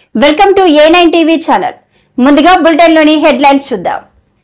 Welcome to A nine TV channel ముందుగా bulletin లోని headlines చూద్దాం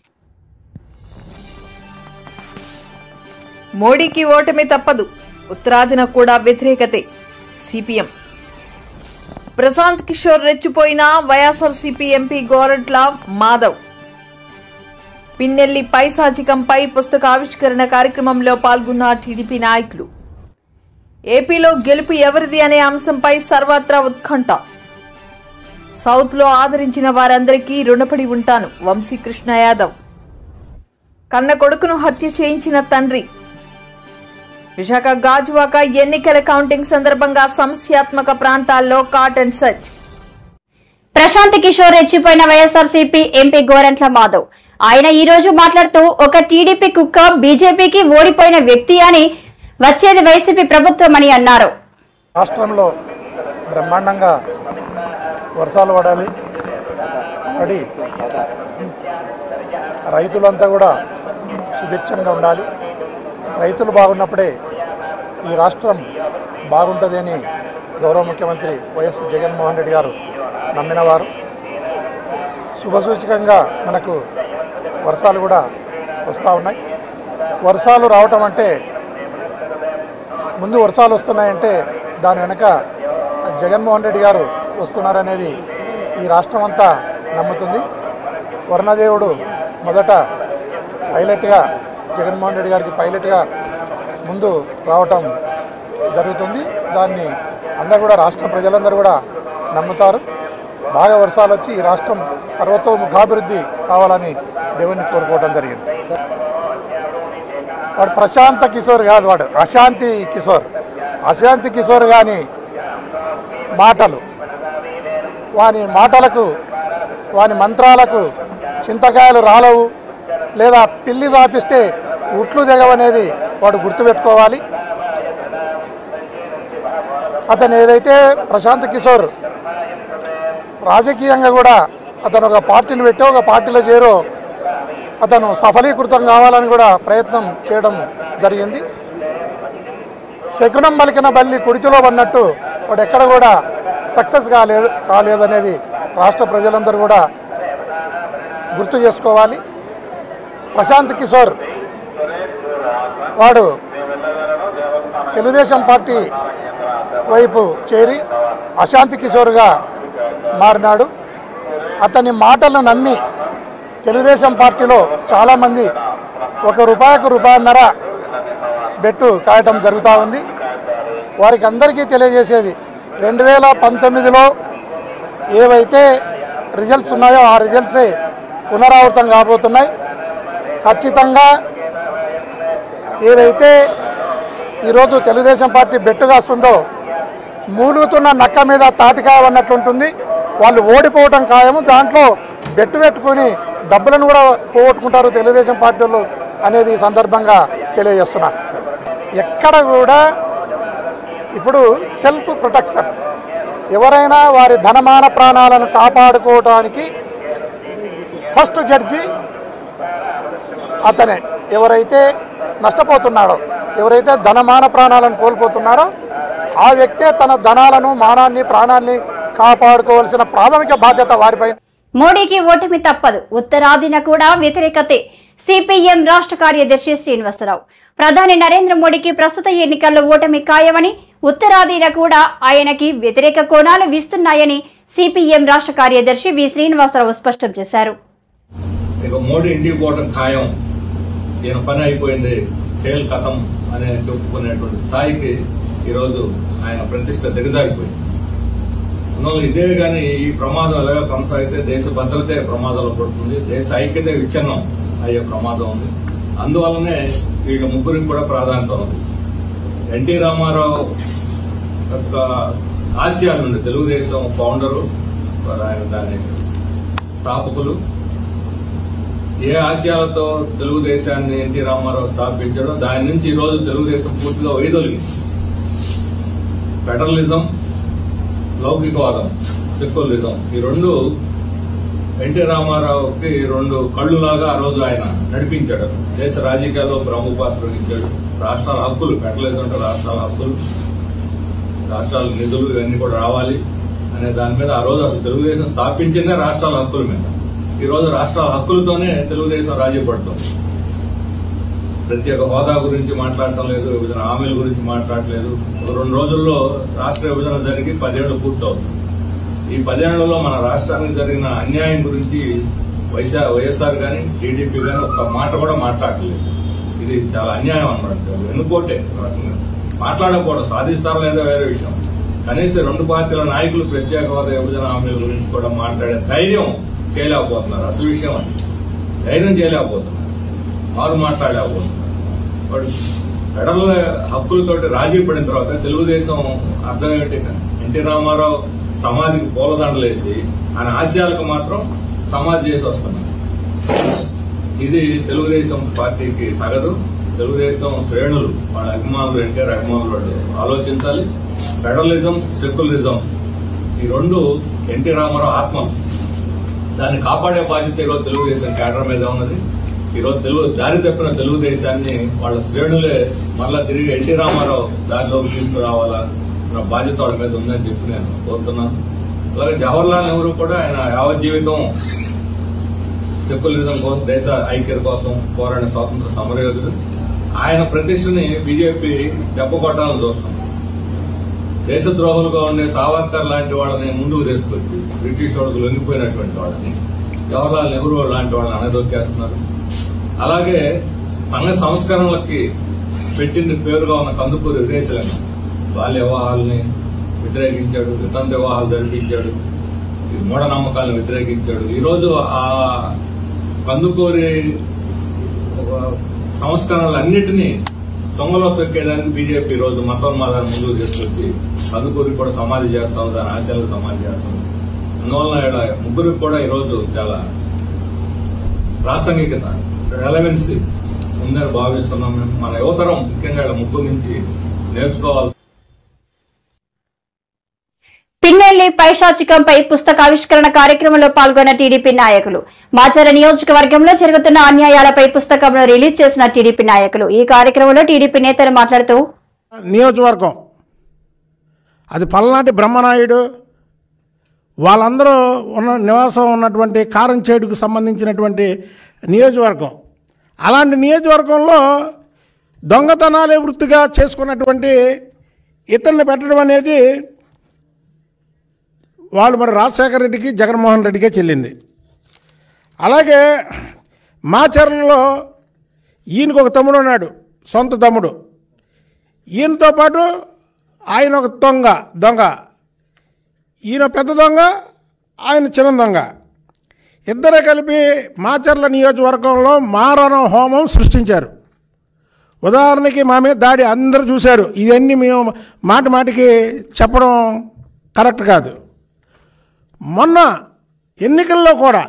మోడీకి ఓటమి తప్పదు ఉత్తరాదిన కూడా వ్యతిరేకతే సిపిఎం ప్రశాంత్ కిషోర్ రెచ్చిపోయిన వైఎస్ఆర్సీపీ ఎంపీ గోరంట్ల మాధవ్ పిన్నెల్లి పైశాచికంపై పుస్తక ఆవిష్కరణ కార్యక్రమంలో పాల్గొన్న టీడీపీ నాయకులు ఏపీలో గెలుపు ఎవరిది అనే అంశంపై సర్వత్రా ఉత్కంఠ సౌత్ లో ఆదరించిన వారందరికీ రుణపడి ఉంటాను వంశీకృష్ణ యాదవ్ కన్న కొడుకును హత్య చేయించిన తండ్రి విశాఖ గాజువాక ఎన్నికల కౌంటింగ్ సందర్భంగా సమస్యాత్మక ప్రాంతాల్లో cordon and search Prashant Kishor రెచ్చిపోయిన వైఎస్ఆర్సీపీ ఎంపీ గోరంట్ల మాధవ్ ఆయన ఈ రోజు మాట్లాడుతూ ఒక టీడీపీ కుక్క బీజేపీకి ఓడిపోయిన వ్యక్తి అని వచ్చేది వైసీపీ ప్రభుత్వం అని అన్నారు రాష్ట్రంలో బ్రహ్మాండంగా వర్షాలు పడాలి పడి రైతులంతా కూడా సుభిక్షంగా ఉండాలి రైతులు బాగున్నప్పుడే ఈ రాష్ట్రం బాగుంటుంది అని గౌరవ ముఖ్యమంత్రి వైఎస్ జగన్మోహన్ రెడ్డి గారు నమ్మినవారు శుభసూచకంగా మనకు వర్షాలు కూడా వస్తూ ఉన్నాయి వర్షాలు రావటం అంటే ముందు వర్షాలు వస్తున్నాయంటే దాని వెనక జగన్మోహన్ రెడ్డి గారు వస్తున్నారనేది ఈ రాష్ట్రం అంతా నమ్ముతుంది వర్ణదేవుడు మొదట పైలట్గా జగన్మోహన్ రెడ్డి గారికి పైలట్గా ముందు రావటం జరుగుతుంది దాన్ని అందరూ కూడా రాష్ట్ర ప్రజలందరూ కూడా నమ్ముతారు బాగా వర్షాలు వచ్చి ఈ రాష్ట్రం సర్వతోముఖాభివృద్ధి కావాలని దేవుణ్ణి కోరుకోవడం జరిగింది వాడు ప్రశాంత కిషోర్ కాదు వాడు అశాంతి కిషోర్ అశాంతి కిషోర్ కానీ మాటలు వాని మాటలకు వాని మంత్రాలకు చింతకాయలు రాలవు లేదా పిల్లి చాపిస్తే ఉట్లు దిగవనేది వాడు గుర్తుపెట్టుకోవాలి అతను ఏదైతే ప్రశాంత్ కిషోర్ రాజకీయంగా కూడా అతను ఒక పార్టీని పెట్టో ఒక పార్టీలో చేరో అతను సఫలీకృతం కావాలని కూడా ప్రయత్నం చేయడం జరిగింది శకునం పలికిన బల్లి కుడితిలో పడినట్టు వాడు ఎక్కడ కూడా సక్సెస్ కాలేదు కాలేదనేది రాష్ట్ర ప్రజలందరూ కూడా గుర్తు చేసుకోవాలి ప్రశాంత్ కిషోర్ వాడు తెలుగుదేశం పార్టీ వైపు చేరి అశాంతి కిషోర్గా మారినాడు అతని మాటలను నమ్మి తెలుగుదేశం పార్టీలో చాలామంది ఒక రూపాయికి రూపాయన్నర బెట్టు కాయటం జరుగుతూ ఉంది వారికి అందరికీ తెలియజేసేది రెండు వేల పంతొమ్మిదిలో ఏవైతే రిజల్ట్స్ ఉన్నాయో ఆ రిజల్ట్సే పునరావృతం కాబోతున్నాయి ఖచ్చితంగా ఏదైతే ఈరోజు తెలుగుదేశం పార్టీ బెట్టు కాస్తుందో మూలుగుతున్న నక్క మీద తాటికాయ అన్నట్లుంటుంది వాళ్ళు ఓడిపోవటం ఖాయము దాంట్లో బెట్టు పెట్టుకొని డబ్బులను కూడా పోగొట్టుకుంటారు తెలుగుదేశం పార్టీలు అనేది ఈ సందర్భంగా తెలియజేస్తున్నాను ఎక్కడ కూడా ఇప్పుడు సెల్ఫ్ ప్రొటెక్షన్ ఎవరైనా వారి ధనమాన ప్రాణాలను కాపాడుకోవటానికి ఫస్ట్ జడ్జి అతనే ఎవరైతే నష్టపోతున్నాడో ఎవరైతే ధనమాన ప్రాణాలను కోల్పోతున్నారో ఆ వ్యక్తే తన ధనాలను మానాన్ని ప్రాణాన్ని కాపాడుకోవాల్సిన ప్రాథమిక బాధ్యత వారిపై మోడీకి ఓటమి తప్పదు ఉత్తరాదిన కూడా వ్యతిరేకతే సిపిఎం రాష్ట్ర కార్యదర్శి శ్రీనివాసరావు ప్రధాని నరేంద్ర మోడీకి ప్రస్తుత ఎన్నికల్లో ఓటమి ఖాయమని ఉత్తరాదిన కూడా ఆయనకి వ్యతిరేక కోణాలు వీస్తున్నాయని సిపిఎం రాష్ట్ర కార్యదర్శి వి శ్రీనివాసరావు స్పష్టం చేశారు ఇక మోడీ ఇంటికి పోవడం ఖాయం ఈయన పని అయిపోయింది ఫెయిల్ కథం అనే చెప్పుకునేటువంటి స్థాయికి ఈరోజు ఆయన ప్రతిష్ట దిగజారిపోయింది అందువల్ల ఇదే గాని ఈ ప్రమాదం ఎలాగ కొనసాగితే దేశ భద్రతే ప్రమాదంలో పడుతుంది దేశ ఐక్యత విచ్ఛిన్నం అయ్యే ప్రమాదం ఉంది అందువల్లనే వీళ్ళ ముగ్గురికి కూడా ప్రాధాన్యత ఉంది ఎన్టీ రామారావు యొక్క ఆశయాల నుండి తెలుగుదేశం ఫౌండరు మరి ఆయన దాని స్థాపకులు ఏ ఆశయాలతో తెలుగుదేశాన్ని ఎన్టీ రామారావు స్థాపించాడో దాని నుంచి ఈ రోజు తెలుగుదేశం పూర్తిగా వైదొలిగింది ఫెడరలిజం లౌకికవాదం సెక్యులరిజం ఈ రెండు ఎన్టీ రామారావుకి రెండు కళ్ళులాగా ఆ రోజు ఆయన నడిపించాడు దేశ రాజకీయాల్లో ప్రముఖ పాత్ర వహించాడు రాష్ట్రాల హక్కులు ఫెడరలిజం అంటే రాష్ట్రాల హక్కులు రాష్ట్రాల నిధులు ఇవన్నీ కూడా రావాలి అనే దాని మీద ఆ రోజు అసలు తెలుగుదేశం స్థాపించిందే రాష్ట్రాల హక్కుల మీద ఈ రోజు రాష్ట్రాల హక్కులతోనే తెలుగుదేశం రాజీ పడుతుంది ప్రత్యేక హోదా గురించి మాట్లాడటం లేదు విభజన హామీల గురించి మాట్లాడలేదు ఒక రెండు రోజుల్లో రాష్ట్ర విభజన జరిగి పదేళ్లు పూర్తవుతుంది ఈ పదేళ్లలో మన రాష్ట్రానికి జరిగిన అన్యాయం గురించి వైఎస్ఆర్ వైఎస్ఆర్ గాని టీడీపీ గాని ఒక్క మాట కూడా మాట్లాడలేదు ఇది చాలా అన్యాయం అన్నమాట వెనుకోటే ఒక రకంగా. మాట్లాడకపోవడం సాధిస్తారో లేదో వేరే విషయం కనీసం రెండు పార్టీల నాయకులు ప్రత్యేక హోదా విభజన హామీల గురించి కూడా మాట్లాడే ధైర్యం చేయలేకపోతున్నారు అసలు విషయం అది ధైర్యం చేయలేకపోతున్నారు వారు మాట్లాడలేకపోతున్నారు వాడు ఫెడరల్ హక్కులతోటి రాజీ పడిన తర్వాత తెలుగుదేశం అర్థం ఏంటి ఎన్టీ రామారావు సమాధికి పూలదండలేసి ఆయన ఆశయాలకు మాత్రం సమాధి చేసి వస్తున్నారు ఇది తెలుగుదేశం పార్టీకి తగదు తెలుగుదేశం శ్రేణులు వాళ్ళ అభిమానులు ఎన్టీఆర్ అభిమానులు వాళ్ళు ఆలోచించాలి ఫెడరలిజం సెక్యులరిజం ఈ రెండు ఎన్టీ రామారావు ఆత్మలు దాన్ని కాపాడే బాధ్యత ఈరోజు తెలుగుదేశం కేడర్ మీద ఉన్నది ఈరోజు తెలుగు దారి తప్పిన తెలుగుదేశాన్ని వాళ్ళ శ్రేణులే మళ్ళా తిరిగి ఎన్టీ రామారావు దారిలోకి తీసుకురావాలా నా బాధ్యత వాళ్ళ మీద ఉందని చెప్పి నేను కోరుతున్నాను అలాగే జవహర్లాల్ నెహ్రూ కూడా ఆయన యావత్ జీవితం సెక్యులరిజం కోసం దేశ ఐక్యత కోసం పోరాడిన స్వాతంత్ర సమరయోధుడు ఆయన ప్రతిష్టని బీజేపీ దెబ్బ కొట్టాలని చూస్తుంది దేశద్రోహులుగా ఉండే సావర్కర్ లాంటి వాళ్ళని ముందుకు తీసుకొచ్చి బ్రిటిష్ వాళ్ళకు లొంగిపోయినటువంటి వాళ్ళని జవహర్లాల్ నెహ్రూ లాంటి వాళ్ళని అనదొక్కేస్తున్నారు అలాగే సంఘ సంస్కరణలకి పెట్టిన పేరుగా ఉన్న కందుకూరి విదేశీలను బాల్య వివాహాలని వ్యతిరేకించాడు వితంత వివాహాలు జరిపించాడు ఈ మూఢనమ్మకాలను వ్యతిరేకించాడు ఈరోజు ఆ కందుకూరి ఒక సంస్కరణలన్నిటినీ దొంగలో తొక్కేదానికి బీజేపీ ఈ రోజు మతోన్మాదాన్ని ముందుకు తీసుకొచ్చి కందుకూరి కూడా సమాధి చేస్తాం దాని ఆశయాలకు సమాధి చేస్తాం అందువలన ఈడ ముగ్గురికి కూడా ఈరోజు చాలా ప్రాసంగికత రెలవెన్సీ ఉందని భావిస్తున్నాం మేము మన యువతరం ముఖ్యంగా ఈడ ముగ్గురు నుంచి నేర్చుకోవాల్సి పిన్నెల్లి పైశాచికంపై పుస్తకావిష్కరణ కార్యక్రమంలో పాల్గొన్న టీడీపీ నాయకులు మాచర నియోజకవర్గంలో జరుగుతున్న అన్యాయాలపై పుస్తకంను రిలీజ్ చేసిన టీడీపీ నాయకులు ఈ కార్యక్రమంలో టీడీపీ నేతలు మాట్లాడుతూ నియోజకవర్గం అది పల్నాటి బ్రహ్మనాయుడు వాళ్ళందరూ ఉన్న నివాసం ఉన్నటువంటి కారంచేడుకు సంబంధించినటువంటి నియోజకవర్గం అలాంటి నియోజకవర్గంలో దొంగతనాలే వృత్తిగా చేసుకున్నటువంటి ఇతన్ని పెట్టడం అనేది వాళ్ళు మరి రాజశేఖర రెడ్డికి జగన్మోహన్ రెడ్డికే చెల్లింది అలాగే మాచర్లలో ఈయనకు ఒక తమ్ముడు ఉన్నాడు సొంత తమ్ముడు ఈయనతో పాటు ఆయన ఒక దొంగ దొంగ ఈయన పెద్ద దొంగ ఆయన చిన్న దొంగ ఇద్దరే కలిపి మాచర్ల నియోజకవర్గంలో మారణ హోమం సృష్టించారు ఉదాహరణకి మా మీద దాడి అందరూ చూశారు ఇవన్నీ మేము మాట మాటికి చెప్పడం కరెక్ట్ కాదు మొన్న ఎన్నికల్లో కూడా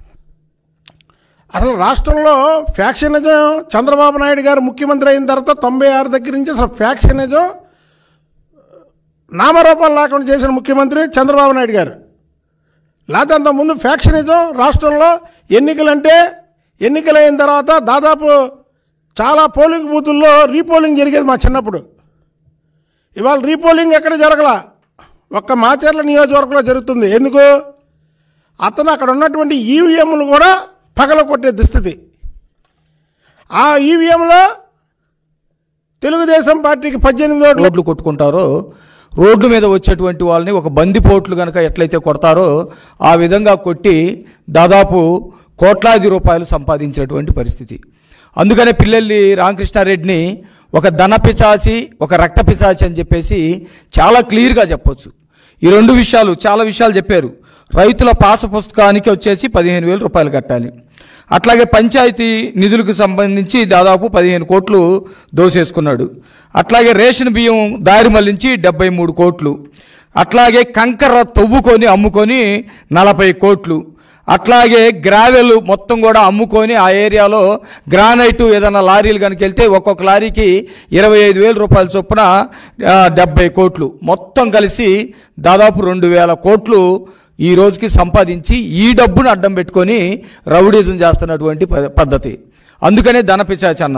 అసలు రాష్ట్రంలో ఫ్యాక్షనిజం చంద్రబాబు నాయుడు గారు ముఖ్యమంత్రి అయిన తర్వాత తొంభై ఆరు దగ్గర నుంచి అసలు ఫ్యాక్షనిజం నామరూపాలు లేకుండా చేసిన ముఖ్యమంత్రి చంద్రబాబు నాయుడు గారు లేకపోతే అంతకుముందు ఫ్యాక్షనిజం రాష్ట్రంలో ఎన్నికలంటే ఎన్నికలైన తర్వాత దాదాపు చాలా పోలింగ్ బూతుల్లో రీపోలింగ్ జరిగేది మా చిన్నప్పుడు ఇవాళ రీపోలింగ్ ఎక్కడ జరగల ఒక్క మాచర్ల నియోజకవర్గంలో జరుగుతుంది ఎందుకు అతను అక్కడ ఉన్నటువంటి ఈవీఎంలు కూడా పగల కొట్టే దుస్థితి ఆ ఈవీఎంలో తెలుగుదేశం పార్టీకి పద్దెనిమిది ఓట్లు రోడ్లు కొట్టుకుంటారో రోడ్డు మీద వచ్చేటువంటి వాళ్ళని ఒక బందిపోట్లు కనుక ఎట్లయితే కొడతారో ఆ విధంగా కొట్టి దాదాపు కోట్లాది రూపాయలు సంపాదించినటువంటి పరిస్థితి అందుకనే పిల్లల్ని రామకృష్ణారెడ్డిని ఒక ధన పిచాచి ఒక రక్త పిచాచి అని చెప్పేసి చాలా క్లియర్గా చెప్పొచ్చు ఈ రెండు విషయాలు చాలా విషయాలు చెప్పారు రైతుల పాస పుస్తకానికి వచ్చేసి పదిహేను వేల రూపాయలు కట్టాలి అట్లాగే పంచాయతీ నిధులకు సంబంధించి దాదాపు పదిహేను కోట్లు దోసేసుకున్నాడు అట్లాగే రేషన్ బియ్యం దారి మళ్లించి డెబ్బై మూడు కోట్లు అట్లాగే కంకర తవ్వుకొని అమ్ముకొని నలభై కోట్లు అట్లాగే గ్రావెల్ మొత్తం కూడా అమ్ముకొని ఆ ఏరియాలో గ్రానైట్ ఏదైనా లారీలు కనుక వెళ్తే ఒక్కొక్క లారీకి ఇరవై ఐదు వేల రూపాయల చొప్పున ఆ, డెబ్బై కోట్లు మొత్తం కలిసి దాదాపు రెండు వేల కోట్లు ఈ రోజుకి సంపాదించి ఈ డబ్బును అడ్డం పెట్టుకొని రౌడీజం చేస్తున్నటువంటి ప- పద్ధతి అందుకనే ధన పిశాచి అన్నాం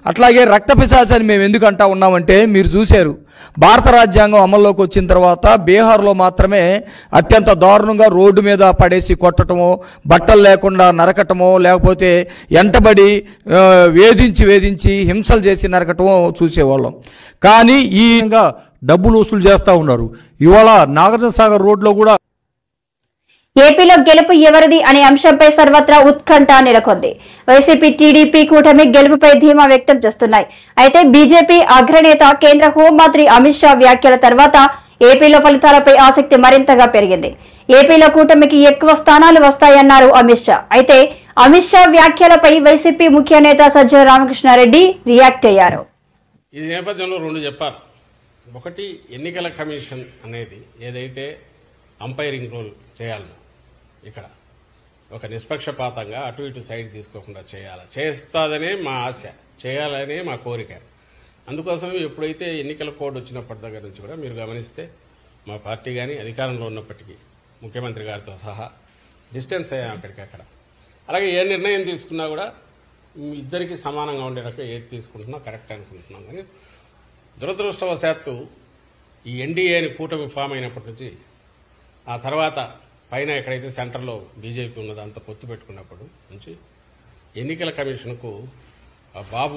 అట్లాగే రక్త పిశాచని మేము ఎందుకు అంటా ఉన్నామంటే మీరు చూశారు భారత రాజ్యాంగం అమల్లోకి వచ్చిన తర్వాత బీహార్లో మాత్రమే అత్యంత దారుణంగా రోడ్డు మీద పడేసి కొట్టటమో బట్టలు లేకుండా నరకటమో లేకపోతే ఎంటబడి ఆ, వేధించి వేధించి హింసలు చేసి నరకటమో చూసేవాళ్ళం కానీ ఈ విధంగా డబ్బులు వసూలు చేస్తూ ఉన్నారు ఇవాళ నాగార్జున సాగర్ రోడ్లో కూడా ఏపీలో గెలుపు ఎవరిది అనే అంశంపై సర్వత్రా ఉత్కంఠ నెలకొంది వైసీపీ టీడీపీ కూటమి గెలుపుపై ధీమా వ్యక్తం చేస్తున్నాయి అయితే బీజేపీ అగ్రనేత కేంద్ర హోంమంత్రి అమిత్ షా వ్యాఖ్యల తర్వాత ఏపీలో ఫలితాలపై ఆసక్తి మరింతగా పెరిగింది ఏపీలో కూటమికి ఎక్కువ స్థానాలు వస్తాయన్నారు అమిత్ షా అయితే అమిత్ షా వ్యాఖ్యలపై వైసీపీ ముఖ్య నేత సజ్జల రామకృష్ణారెడ్డి రియాక్ట్ అయ్యారు ఈ నేపథ్యంలో రెండు చెప్పారు ఒకటి ఎన్నికల కమిషన్ అనేది ఏదైతే అంపైరింగ్ రోల్ చేయాలనో ఇక్కడ ఒక నిష్పక్షపాతంగా అటు ఇటు సైడ్ తీసుకోకుండా చేయాలి చేస్తాదనే మా ఆశ చేయాలనే మా కోరిక అందుకోసం ఎప్పుడైతే ఎన్నికల కోడ్ వచ్చినప్పటి దగ్గర నుంచి కూడా మీరు గమనిస్తే మా పార్టీ కానీ అధికారంలో ఉన్నప్పటికీ ముఖ్యమంత్రి గారితో సహా డిస్టెన్స్ అయ్యాం అక్కడికక్కడ అలాగే ఏ నిర్ణయం తీసుకున్నా కూడా మీ ఇద్దరికి సమానంగా ఉండే రకం ఏది తీసుకుంటున్నా కరెక్ట్ అనుకుంటున్నాం కానీ దురదృష్టవశాత్తు ఈ ఎన్డీఏ అని కూటమి ఫామ్ అయినప్పటి నుంచి ఆ తర్వాత పైన ఎక్కడైతే సెంటర్లో బీజేపీ ఉన్నదో అంత పొత్తు పెట్టుకున్నప్పుడు నుంచి ఎన్నికల కమిషన్కు ఆ బాబు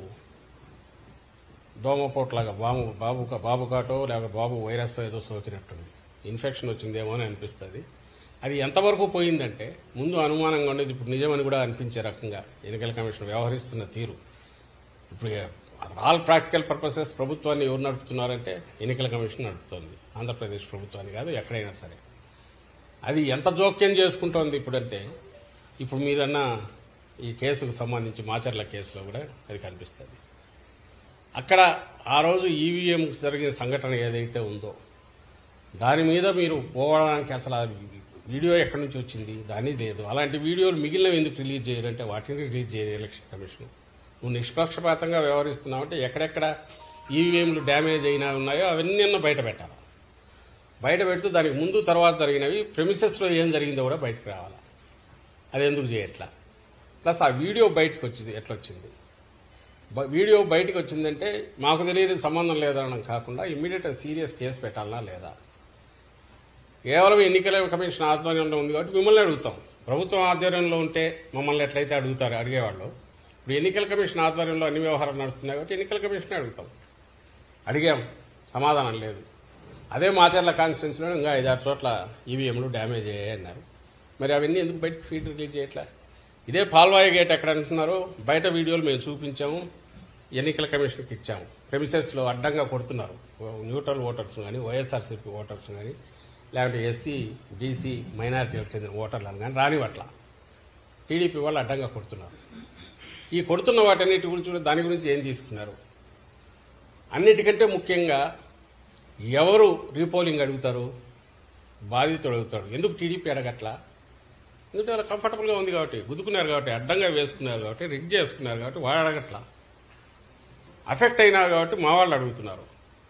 దోమపోట్లాగా బాబు బాబు బాబు కాటో లేక బాబు వైరస్ ఏదో సోకినట్టుంది ఇన్ఫెక్షన్ వచ్చిందేమో అని అనిపిస్తుంది అది ఎంతవరకు పోయిందంటే ముందు అనుమానంగా ఉండేది ఇప్పుడు నిజమని కూడా అనిపించే రకంగా ఎన్నికల కమిషన్ వ్యవహరిస్తున్న తీరు ఇప్పుడు ఆల్ ప్రాక్టికల్ పర్పసెస్ ప్రభుత్వాన్ని ఎవరు నడుపుతున్నారంటే ఎన్నికల కమిషన్ నడుపుతోంది ఆంధ్రప్రదేశ్ ప్రభుత్వాన్ని కాదు ఎక్కడైనా సరే అది ఎంత జోక్యం చేసుకుంటోంది ఇప్పుడంటే ఇప్పుడు మీరన్న ఈ కేసుకు సంబంధించి మాచర్ల కేసులో కూడా అది కనిపిస్తుంది అక్కడ ఆ రోజు ఈవీఎం జరిగిన సంఘటన ఏదైతే ఉందో దాని మీద మీరు పోవడానికి అసలు ఆ వీడియో ఎక్కడి నుంచి వచ్చింది దాని లేదు అలాంటి వీడియోలు మిగిలినవి ఎందుకు రిలీజ్ చేయాలంటే వాటిని రిలీజ్ చేయరు ఎలక్షన్ కమిషన్ నువ్వు నిష్పక్షపాతంగా వ్యవహరిస్తున్నావంటే ఎక్కడెక్కడ ఈవీఎంలు డ్యామేజ్ అయినా ఉన్నాయో అవన్నీ బయట పెట్టాలి బయట పెడుతూ దానికి ముందు తర్వాత జరిగినవి ప్రెమిసెస్లో ఏం జరిగిందో కూడా బయటకు రావాలి అది ఎందుకు చేయట్లా ప్లస్ ఆ వీడియో బయటకు వచ్చింది ఎట్లొచ్చింది బ- వీడియో బయటకు వచ్చిందంటే మాకు తెలియదు సంబంధం లేదనడం కాకుండా ఇమ్మీడియట్ సీరియస్ కేసు పెట్టాలనా లేదా కేవలం ఎన్నికల కమిషన్ ఆధ్వర్యంలో ఉంది కాబట్టి మిమ్మల్ని అడుగుతాం ప్రభుత్వం ఆధ్వర్యంలో ఉంటే మమ్మల్ని ఎట్లయితే అడుగుతారు అడిగేవాళ్ళు ఇప్పుడు ఎన్నికల కమిషన్ ఆధ్వర్యంలో అన్ని వ్యవహారాలు నడుస్తున్నాయి కాబట్టి ఎన్నికల కమిషన్ అడుగుతాం అడిగాం సమాధానం లేదు అదే మాచర్ల కాన్స్టిట్యున్సీలో ఇంకా ఐదారు చోట్ల ఈవీఎంలు డ్యామేజ్ అయ్యాయి అన్నారు మరి అవన్నీ ఎందుకు బయట ఫీడ్ రిలీజ్ చేయట్లా ఇదే పాల్వాయి గేట్ ఎక్కడ అంటున్నారో బయట వీడియోలు మేము చూపించాము ఎన్నికల కమిషన్కి ఇచ్చాము ప్రెమిసెస్లో అడ్డంగా కొడుతున్నారు న్యూట్రల్ ఓటర్స్ కానీ వైఎస్ఆర్సీపీ ఓటర్స్ కానీ లేకపోతే ఎస్సీ బీసీ మైనారిటీలకు చెందిన ఓటర్లను కానీ రానివట్ల టీడీపీ వాళ్ళు అడ్డంగా కొడుతున్నారు ఈ కొడుతున్న వాటన్నిటి గురించి కూడా దాని గురించి ఏం తీసుకున్నారు అన్నిటికంటే ముఖ్యంగా ఎవరు రీపోలింగ్ అడుగుతారు బాధితుడు అడుగుతాడు ఎందుకు టీడీపీ అడగట్లా ఎందుకంటే వాళ్ళు కంఫర్టబుల్గా ఉంది కాబట్టి గుద్దుకున్నారు కాబట్టి అడ్డంగా వేసుకున్నారు కాబట్టి రిగ్ చేసుకున్నారు కాబట్టి వాడు అడగట్లా అఫెక్ట్ అయినారు కాబట్టి మా వాళ్ళు అడుగుతున్నారు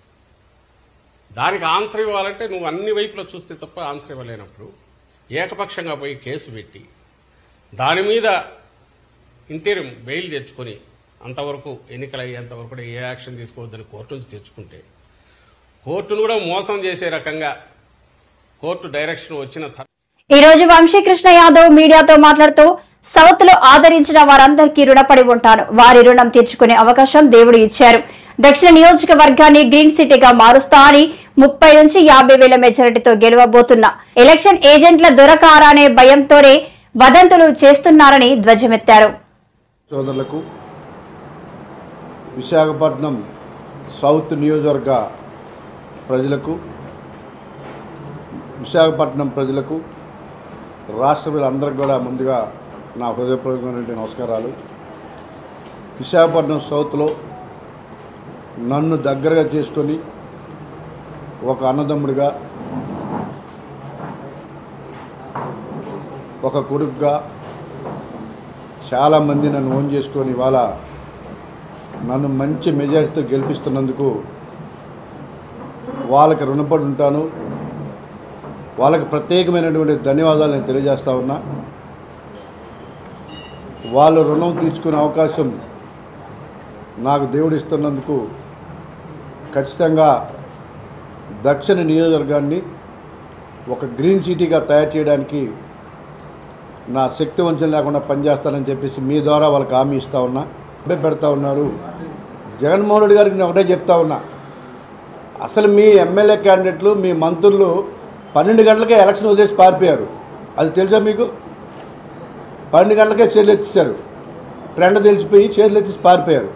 దానికి ఆన్సర్ ఇవ్వాలంటే నువ్వు అన్ని వైపులో చూస్తే తప్ప ఆన్సర్ ఇవ్వలేనప్పుడు ఏకపక్షంగా పోయి కేసు పెట్టి దాని మీద ఇంటీరియం బెయిల్ తెచ్చుకొని అంతవరకు ఎన్నికలు అయ్యేంతవరకు కూడా ఏ యాక్షన్ తీసుకోవద్దని కోర్టు నుంచి తెచ్చుకుంటే కోర్టును కూడా మోసం చేసే రకంగా కోర్టు డైరెక్షన్ వచ్చిన త- ఈ రోజు వంశీకృష్ణ యాదవ్ మీడియాతో మాట్లాడుతూ సౌత్ లో ఆదరించిన వారందరికీ రుణపడి ఉంటాను వారి రుణం తీర్చుకునే అవకాశం దేవుడు ఇచ్చారు దక్షిణ నియోజకవర్గాన్ని గ్రీన్ సిటీగా మారుస్తా అని ముప్పై నుంచి యాభై వేల మెజారిటీతో గెలవబోతున్న ఎలక్షన్ ఏజెంట్ల దొరకారా అనే భయంతోనే వదంతులు చేస్తున్నారని ధ్వజమెత్తారు సోదరులకు విశాఖపట్నం సౌత్ నియోజకవర్గ ప్రజలకు విశాఖపట్నం ప్రజలకు రాష్ట్ర ప్రజలందరికీ కూడా ముందుగా నా హృదయపూర్వకమైనటువంటి నమస్కారాలు విశాఖపట్నం సౌత్లో నన్ను దగ్గరగా చేసుకొని ఒక అన్నదమ్ముడిగా ఒక కొడుకుగా చాలామంది నన్ను ఓన్ చేసుకొని ఇవాళ నన్ను మంచి మెజారిటీతో గెలిపిస్తున్నందుకు వాళ్ళకి రుణపడి ఉంటాను వాళ్ళకి ప్రత్యేకమైనటువంటి ధన్యవాదాలు నేను తెలియజేస్తా ఉన్నా వాళ్ళు రుణం తీర్చుకునే అవకాశం నాకు దేవుడు ఇస్తున్నందుకు ఖచ్చితంగా దక్షిణ నియోజకవర్గాన్ని ఒక గ్రీన్ సిటీగా తయారు చేయడానికి నా శక్తి వంచన లేకుండా పనిచేస్తానని చెప్పేసి మీ ద్వారా వాళ్ళకి హామీ ఇస్తా ఉన్నా అబ్బే పెడతా ఉన్నారు జగన్మోహన్ రెడ్డి గారికి నేను ఒకటే చెప్తా ఉన్నా అసలు మీ ఎమ్మెల్యే క్యాండిడేట్లు మీ మంత్రులు పన్నెండు గంటలకే ఎలక్షన్ వదిలేసి పారిపోయారు అది తెలుసా మీకు పన్నెండు గంటలకే చేతులు ఎత్తిస్తారు ట్రెండ్ తెలిసిపోయి చేతులు ఎత్తి పారిపోయారు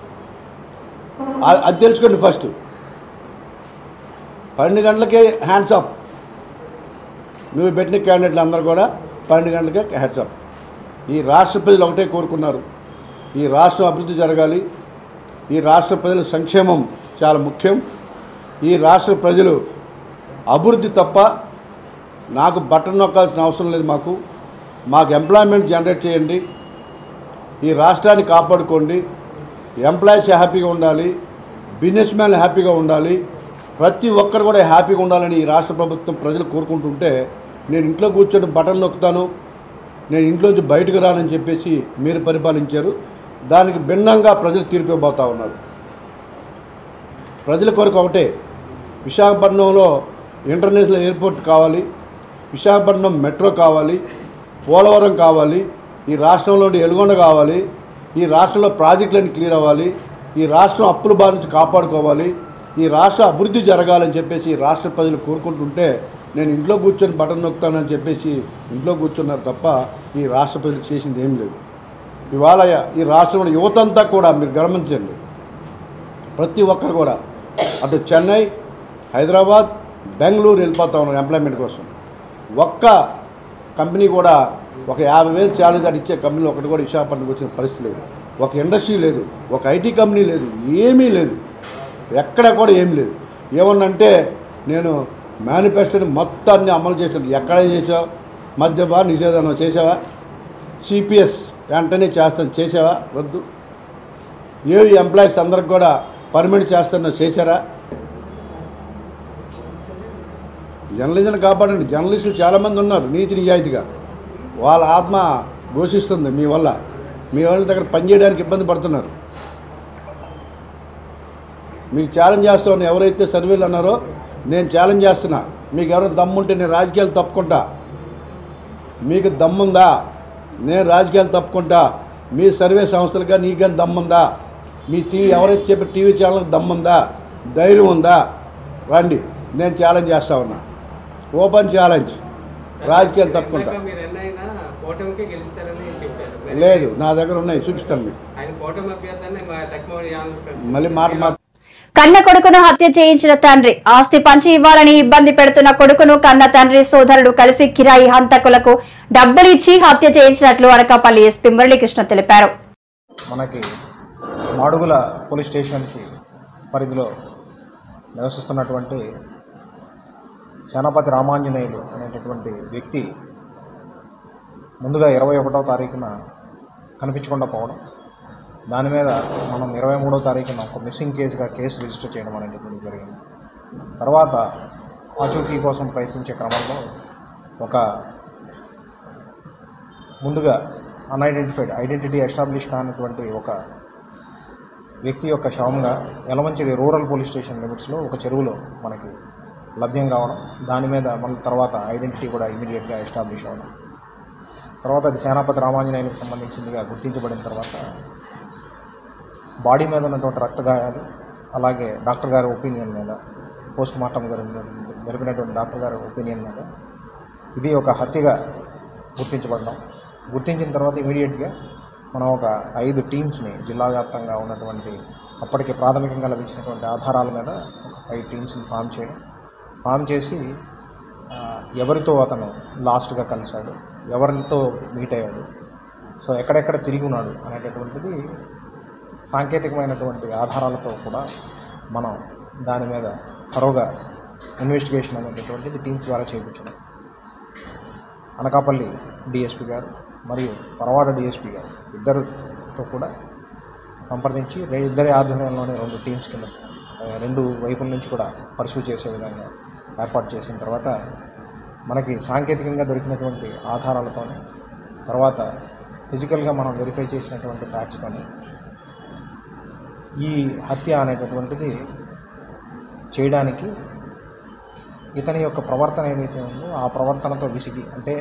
ఆ- అది తెలుసుకోండి ఫస్ట్ పన్నెండు గంటలకే హ్యాండ్స్ అప్ నువ్వు పెట్టిన క్యాండిడేట్లు అందరూ కూడా పన్నెండు గంటలకే హ్యాండ్స్ అప్ ఈ రాష్ట్ర ప్రజలు ఒకటే కోరుకున్నారు ఈ రాష్ట్రం అభివృద్ధి జరగాలి ఈ రాష్ట్ర ప్రజల సంక్షేమం చాలా ముఖ్యం ఈ రాష్ట్ర ప్రజలు అభివృద్ధి తప్ప నాకు బట్టన్ నొక్కాల్సిన అవసరం లేదు మాకు మాకు ఎంప్లాయ్మెంట్ జనరేట్ చేయండి ఈ రాష్ట్రాన్ని కాపాడుకోండి ఎంప్లాయీస్ హ్యాపీగా ఉండాలి బిజినెస్ మ్యాన్ హ్యాపీగా ఉండాలి ప్రతి ఒక్కరు కూడా హ్యాపీగా ఉండాలని ఈ రాష్ట్ర ప్రభుత్వం ప్రజలు కోరుకుంటుంటే నేను ఇంట్లో కూర్చొని బటన్ నొక్కుతాను నేను ఇంట్లోంచి బయటకు రానని చెప్పేసి మీరు పరిపాలించారు దానికి భిన్నంగా ప్రజలు తీర్పు ఇవ్వబోతా ఉన్నారు ప్రజల కొరకు ఒకటే విశాఖపట్నంలో ఇంటర్నేషనల్ ఎయిర్పోర్ట్ కావాలి విశాఖపట్నం మెట్రో కావాలి పోలవరం కావాలి ఈ రాష్ట్రంలో ఎలుగొండ కావాలి ఈ రాష్ట్రంలో ప్రాజెక్టులన్నీ క్లియర్ అవ్వాలి ఈ రాష్ట్రం అప్పుల బారి నుంచి కాపాడుకోవాలి ఈ రాష్ట్ర అభివృద్ధి జరగాలని చెప్పేసి ఈ రాష్ట్ర ప్రజలు కోరుకుంటుంటే నేను ఇంట్లో కూర్చొని బటన్ నొక్కుతానని చెప్పేసి ఇంట్లో కూర్చున్నారు తప్ప ఈ రాష్ట్ర ప్రజలకు చేసింది ఏం లేదు ఇవాళ ఈ రాష్ట్రంలో యువతంతా కూడా మీరు గమనించండి ప్రతి ఒక్కరు కూడా అటు చెన్నై హైదరాబాద్ బెంగళూరు వెళ్ళిపోతా ఉన్నారు ఎంప్లాయ్మెంట్ కోసం ఒక్క కంపెనీ కూడా ఒక యాభై వేలు శాలరీ దాటి ఇచ్చే కంపెనీ ఒకటి కూడా విశాఖపట్నంకి వచ్చిన పరిస్థితి లేదు ఒక ఇండస్ట్రీ లేదు ఒక ఐటీ కంపెనీ లేదు ఏమీ లేదు ఎక్కడ కూడా ఏమీ లేదు ఏమన్నంటే నేను మేనిఫెస్టోని మొత్తాన్ని అమలు చేసాను ఎక్కడ చేసావు మద్యపా నిషేధం చేసావా సిపిఎస్ వెంటనే చేస్తాను చేసావా వద్దు ఏవి ఎంప్లాయీస్ అందరికి కూడా పర్మనెంట్ చేస్తున్నా చేశారా జర్నలిజం కాపాడండి జర్నలిస్టులు చాలామంది ఉన్నారు నీతి నిజాయితీగా వాళ్ళ ఆత్మ ఘోషిస్తుంది మీ వల్ల మీ వాళ్ళ దగ్గర పనిచేయడానికి ఇబ్బంది పడుతున్నారు మీకు ఛాలెంజ్ చేస్తామని ఎవరైతే సర్వేలు అన్నారో నేను ఛాలెంజ్ చేస్తున్నా మీకు ఎవరైనా దమ్ముంటే నేను రాజకీయాలు తప్పుకుంటా మీకు దమ్ముందా నేను రాజకీయాలు తప్పుకుంటా మీ సర్వే సంస్థలుగా నీకని దమ్ముందా మీ టీవీ ఎవరైతే చెప్పే టీవీ ఛానల్కి దమ్ముందా ధైర్యం ఉందా రండి నేను ఛాలెంజ్ చేస్తా ఉన్నా ఓపెన్ ఛాలెంజ్ రాజకీయాలు తప్పుకుంటా మీరు ఎన్నైనా కూటమికి గెలుస్తారని చెప్పారు లేదు నా దగ్గర ఉన్నాయి చూపిస్తాను మీకు ఆయన కూటమి అభ్యర్థాన్ని మా తక్కువ మళ్ళీ మాట మాట కన్న కొడుకును హత్య చేయించిన తండ్రి ఆస్తి పంచి ఇవ్వాలని ఇబ్బంది పెడుతున్న కొడుకును కన్న తండ్రి సోదరుడు కలిసి కిరాయి హంతకులకు డబ్బులిచ్చి హత్య చేయించినట్లు అనకాపల్లి ఎస్పీ మురళీకృష్ణ తెలిపారు మనకి మాడుగుల పోలీస్ స్టేషన్కి పరిధిలో నివసిస్తున్నటువంటి సేనాపతి రామాంజనేయులు అనేటటువంటి వ్యక్తి ముందుగా ఇరవై ఒకటవ తారీఖున కనిపించకుండా పోవడం దాని మీద మనం ఇరవై మూడవ తారీఖున ఒక మిస్సింగ్ కేసుగా కేసు రిజిస్టర్ చేయడం అనేటటువంటి జరిగింది తర్వాత ఆచూకీ కోసం ప్రయత్నించే క్రమంలో ఒక ముందుగా అన్ఐడెంటిఫైడ్ ఐడెంటిటీ ఎస్టాబ్లిష్ కానటువంటి ఒక వ్యక్తి యొక్క శవంగా యలమంచిలి రూరల్ పోలీస్ స్టేషన్ లిమిట్స్లో ఒక చెరువులో మనకి లభ్యం కావడం దాని మీద మన తర్వాత ఐడెంటిటీ కూడా ఇమీడియట్గా ఎస్టాబ్లిష్ అవ్వడం తర్వాత అది సేనాపతి రామాంజనేయులకు సంబంధించిందిగా గుర్తించబడిన తర్వాత బాడీ మీద ఉన్నటువంటి రక్త గాయాలు అలాగే డాక్టర్ గారి ఒపీనియన్ మీద పోస్ట్ మార్టం గారి జరిపినటువంటి డాక్టర్ గారి ఒపీనియన్ మీద ఇది ఒక హత్యగా గుర్తించబడడం గుర్తించిన తర్వాత ఇమీడియట్గా మనం ఒక ఐదు టీమ్స్ని జిల్లా వ్యాప్తంగా ఉన్నటువంటి అప్పటికి ప్రాథమికంగా లభించినటువంటి ఆధారాల మీద ఒక ఫైవ్ టీమ్స్ని ఫామ్ చేయడం ఫామ్ చేసి ఆ, ఎవరితో అతను లాస్ట్గా కలిశాడు ఎవరితో మీట్ అయ్యాడు సో ఎక్కడెక్కడ తిరిగి ఉన్నాడు అనేటటువంటిది సాంకేతికమైనటువంటి ఆధారాలతో కూడా మనం దాని మీద త్వరగా ఇన్వెస్టిగేషన్ అనేటటువంటిది టీమ్స్ ద్వారా చేయించడం అనకాపల్లి డిఎస్పి గారు మరియు పరవాడ డిఎస్పి గారు ఇద్దరితో కూడా సంప్రదించి రె- ఇద్దరి ఆధ్వర్యంలోనే రెండు టీమ్స్ కింద ఆ, రెండు వైపుల నుంచి కూడా పర్సూ చేసే విధంగా ఏర్పాటు చేసిన తర్వాత మనకి సాంకేతికంగా దొరికినటువంటి ఆధారాలతోనే తర్వాత ఫిజికల్గా మనం వెరిఫై చేసినటువంటి ఫ్యాక్ట్స్తోని ఈ హత్య అనేటటువంటిది చేయడానికి ఇతని యొక్క ప్రవర్తన ఏదైతే ఉందో ఆ ప్రవర్తనతో విసిగి అంటే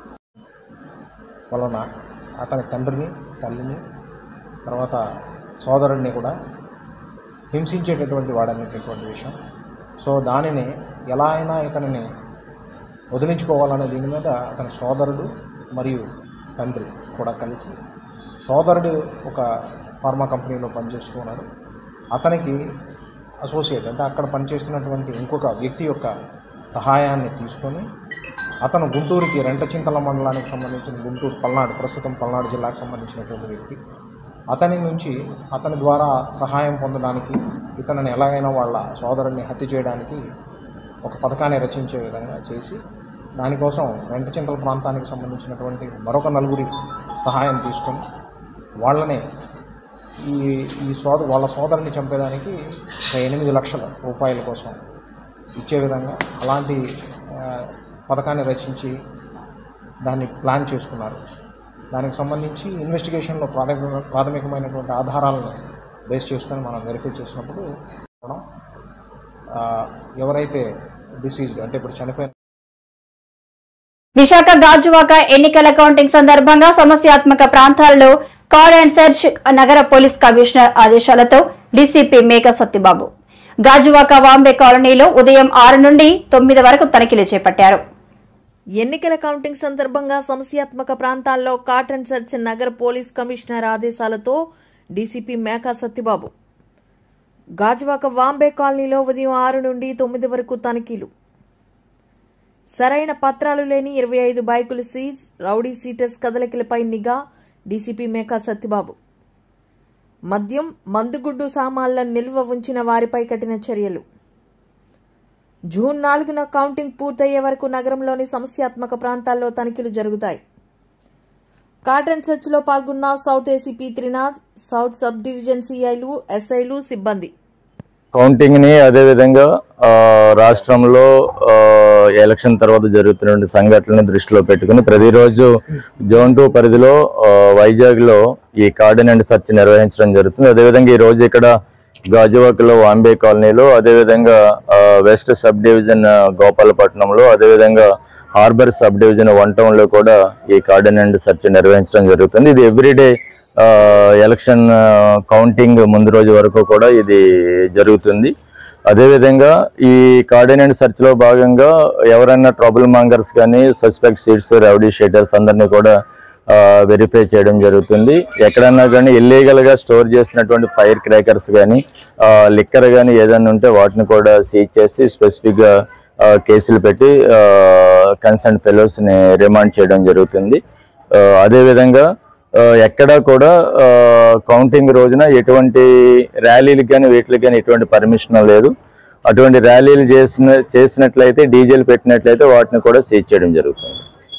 వలన అతని తండ్రిని తల్లిని తర్వాత సోదరుడిని కూడా హింసించేటటువంటి వాడనేటటువంటి విషయం సో దానిని ఎలా అయినా ఇతనిని వదిలించుకోవాలనే దీని మీద అతని సోదరుడు మరియు తండ్రి కూడా కలిసి సోదరుడు ఒక ఫార్మా కంపెనీలో పనిచేస్తూ ఉన్నాడు అతనికి అసోసియేట్ అంటే అక్కడ పనిచేస్తున్నటువంటి ఇంకొక వ్యక్తి యొక్క సహాయాన్ని తీసుకొని అతను గుంటూరుకి రెంటచింతల మండలానికి సంబంధించిన గుంటూరు పల్నాడు ప్రస్తుతం పల్నాడు జిల్లాకు సంబంధించినటువంటి వ్యక్తి అతని నుంచి అతని ద్వారా సహాయం పొందడానికి ఇతనిని ఎలాగైనా వాళ్ళ సోదరుడిని హత్య చేయడానికి ఒక పథకాన్ని రచించే విధంగా చేసి దానికోసం వెంటచింతల ప్రాంతానికి సంబంధించినటువంటి మరొక నలుగురి సహాయం తీసుకొని వాళ్ళని ఈ ఈ సోద వాళ్ళ సోదరుని చంపేదానికి ఒక ఎనిమిది లక్షల రూపాయల కోసం ఇచ్చే విధంగా అలాంటి ఆ, పథకాన్ని రచించి దాన్ని ప్లాన్ చేసుకున్నారు దానికి సంబంధించి ఇన్వెస్టిగేషన్లో ప్రాథమిక ప్రాథమికమైనటువంటి ఆధారాలను బేస్ చేసుకొని మనం వెరిఫై చేసినప్పుడు ఆ, ఎవరైతే డిసీజ్డ్ అంటే ఇప్పుడు చనిపోయిన విశాఖ గాజువాక ఎన్నికల కౌంటింగ్ సందర్భంగా సమస్యాత్మక ప్రాంతాలలో కాల్ అండ్ సెర్చ్ నగర పోలీస్ కమిషనర్ ఆదేశాలతో డీసీపీ మేక సత్యబాబు గాజువాక వాంబే కాలనీలో ఉదయం ఆరు నుండి తొమ్మిది వరకు తనిఖీలు చేపట్టారు ఎన్నికల కౌంటింగ్ సందర్భంగా సమస్యాత్మక ప్రాంతాల్లో కాటన్ సర్చ్ నగర పోలీస్ కమిషనర్ ఆదేశాలతో డీసీపీ మేకా సత్యబాబు గాజువాక వాంబే కాలనీలో ఉదయం ఆరు నుండి తొమ్మిది వరకు తనిఖీలు సరైన పత్రాలు లేని ఇరవై ఐదు బైకులు సీజ్ రౌడీ సీటర్స్ కదలికలపై నిఘా డీసీపీ మేకా సత్యబాబు మద్యం మందుగుడ్డు సామాన్లను నిల్వ ఉంచిన వారిపై కఠిన చర్యలు జూన్ నాలుగున కౌంటింగ్ పూర్తయ్యే వరకు నగరంలోని సమస్యాత్మక ప్రాంతాల్లో తనిఖీలు జరుగుతాయి కాటన్ సెర్చ్లో పాల్గొన్న south ACP Trinath south sub division సిఐలు ఎస్ఐలు సిబ్బంది కౌంటింగ్ని అదేవిధంగా ఆ, రాష్ట్రంలో ఆ, ఎలక్షన్ తర్వాత జరుగుతున్న సంఘటనలను దృష్టిలో పెట్టుకుని ప్రతిరోజు జోన్ టూ పరిధిలో ఆ, వైజాగ్లో ఈ కార్డన్ అండ్ సర్చ్ నిర్వహించడం జరుగుతుంది అదేవిధంగా ఈ రోజు ఇక్కడ గాజువాకలో వాంబే కాలనీలో అదేవిధంగా ఆ, వెస్ట్ సబ్ డివిజన్ ఆ, గోపాలపట్నంలో అదేవిధంగా హార్బర్ సబ్ డివిజన్ వన్ టౌన్లో కూడా ఈ కార్డన్ అండ్ సర్చ్ నిర్వహించడం జరుగుతుంది ఇది ఎవ్రీడే ఆ, ఎలక్షన్ ఆ, కౌంటింగ్ ముందు రోజు వరకు కూడా ఇది జరుగుతుంది అదేవిధంగా ఈ కార్డినెంట్ సెర్చ్ లో భాగంగా ఎవరైనా ట్రబుల్ మాంగర్స్ కానీ సస్పెక్ట్ సీట్స్ రౌడీ షీటర్స్ అందరినీ కూడా వెరిఫై చేయడం జరుగుతుంది ఎక్కడన్నా కానీ ఇల్లీగల్ గా స్టోర్ చేసినటువంటి ఫైర్ క్రాకర్స్ కానీ లిక్కర్ కానీ ఏదైనా ఉంటే వాటిని కూడా సీజ్ చేసి స్పెసిఫిక్ గా ఆ, కేసులు పెట్టి కన్సర్న్ ఫెలోస్ ని రిమాండ్ చేయడం జరుగుతుంది ఆ, అదేవిధంగా ఆ, ఎక్కడా కూడా ఆ, కౌంటింగ్ రోజున ఎటువంటి ర్యాలీలకు కానీ వీటికి కానీ ఎటువంటి పర్మిషన్ లేదు అటువంటి ర్యాలీలు చేసిన చేసినట్లయితే డీజేలు పెట్టినట్లయితే వాటిని కూడా సీజ్ చేయడం జరుగుతుంది